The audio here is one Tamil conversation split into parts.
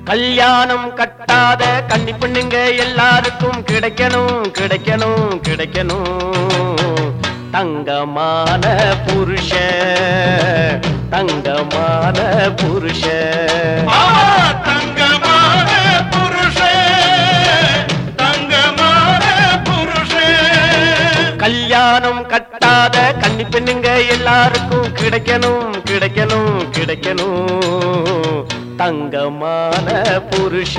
கல்யாணம் கட்டாத கன்னி பெண்ணுங்க எல்லாருக்கும் கிடைக்கணும் கிடைக்கணும் கிடைக்கணும் தங்கமான புருஷ தங்கமான புருஷ ஆ, தங்கமான புருஷன், தங்கமான புருஷன். கல்யாணம் கட்டாத கன்னி பெண்ணுங்க எல்லாருக்கும் கிடைக்கணும் கிடைக்கணும் கிடைக்கணும் தங்கமான புருஷ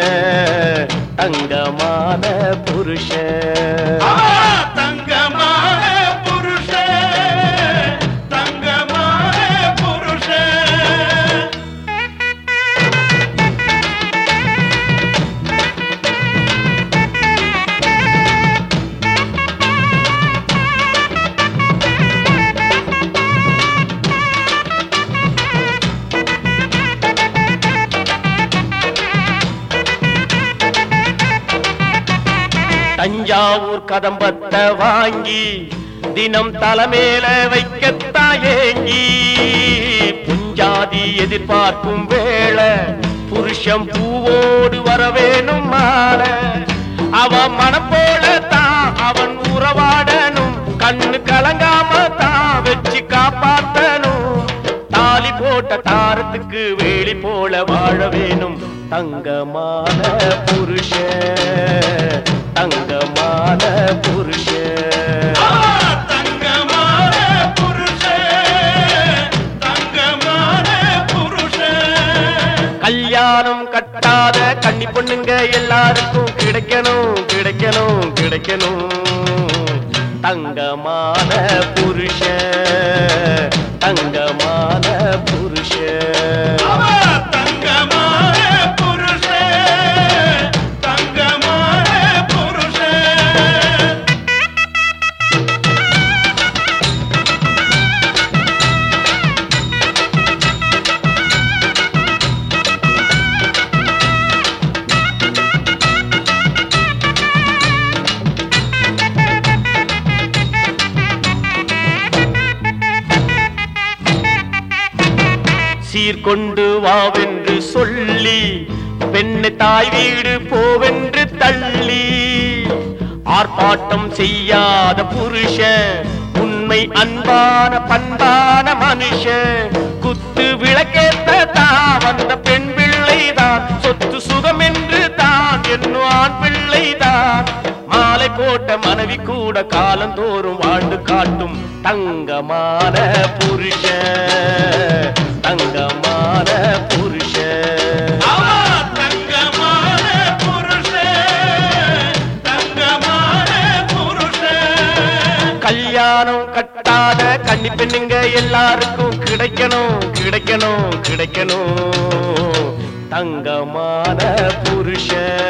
தங்கமான புருஷ ஆ, தங்கமான புருஷன், தங்கமான புருஷன். தஞ்சாவூர் கதம்பத்தை வாங்கி தினம் தலைமேல வைக்கத்தான் ஏங்கி புஞ்சாதி எதிர்பார்க்கும் வேளை புருஷன் பூவோடு வரவேணும் மாற அவன் மனம் போல தான் அவன் உறவாடணும் கண்ணு கலங்காம தான் வச்சு காப்பாத்தணும் தாலி போட்ட தாரத்துக்கு வேலி போல வாழ வேணும் தங்கமான புருஷ தங்கமான புருஷ ஆ, தங்கமான புருஷன், தங்கமான புருஷன். கல்யாணம் கட்டாத கன்னி பொண்ணுங்க எல்லாருக்கும் கிடைக்கணும் கிடைக்கணும் கிடைக்கணும் தங்கமான புருஷ தங்கமான புருஷ அவ தங்கமான புருஷன், தங்கமான புருஷன். சீர்கொண்டு வாவென்று சொல்லி பெண்ணை தாய் வீடு போவென்று தள்ளி ஆர்ப்பாட்டம் செய்யாத புருஷன் உண்மை அன்பான பண்பான மனுஷன் குத்து விளக்கேத்த தான் வந்த பெண் பிள்ளைதான் சொத்து சுகம் என்று தான் என்னும் ஆண் பிள்ளைதான் மாலை போட்ட மனைவி கூட காலந்தோறும் வாழ்ந்து காட்டும் தங்கமான புருஷ தங்கமான புருஷ அவ தங்கமான புருஷன், தங்கமான புருஷன். கல்யாணம் கட்டாத கன்னி பெண்ணுங்க எல்லாருக்கும் கிடைக்கணும் கிடைக்கணும் கிடைக்கணும் தங்கமான புருஷ